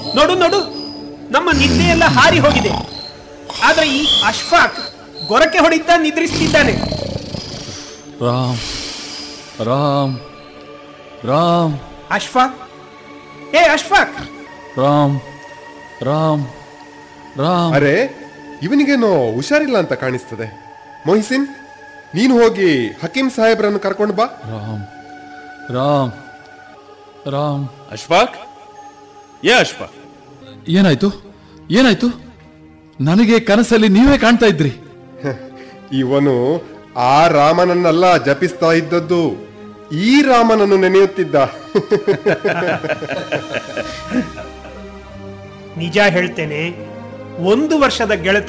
ನೋಡು ನೋಡು ನಮ್ಮ ನಿದ್ದೆಯೆಲ್ಲ ಹಾರಿ ಹೋಗಿದೆ ಆದ್ರೆ ಈ ಅಶ್ಫಾಕ್ ಗೊರಕೆ ಹೊಡಿತಾ ನಿದ್ರಿಸ್ತಿದ್ದಾನೆ ರಾಮ್ ರಾಮ್ ರಾಮ್ ಅಶ್ಫಾಕ್ ಏ ಅಶ್ಫಾಕ್ ರಾಮ್ ರಾಮ್ ರಾಮ್ ಅರೆ ಇವನಿಗೇನೋ ಹುಷಾರಿಲ್ಲ ಅಂತ ಕಾಣಿಸ್ತದೆ ಮೊಹಿಸಿನ್ ನೀನು ಹೋಗಿ ಹಕೀಂ ಸಾಹೇಬ್ರನ್ನು ಕರ್ಕೊಂಡು ಬಾ ರಾಮ್ ರಾಮ್ ರಾಮ್ ಅಶ್ಫಾಕ್ ಏ ಅಶ್ಫಾಕ್ ಏನಾಯ್ತು ಏನಾಯ್ತು ನನಗೆ ಕನಸಲ್ಲಿ ನೀವೇ ಕಾಣ್ತಾ ಇದ್ರಿ ಇವನು ಆ ರಾಮನನ್ನಲ್ಲ ಜಪಿಸ್ತಾ ಇದ್ದದ್ದು ಈ ರಾಮನನ್ನು ನೆನೆಯುತ್ತಿದ್ದ ನಿಜ ಹೇಳ್ತೇನೆ ಒಂದು ವರ್ಷದ ಗೆಳೆತ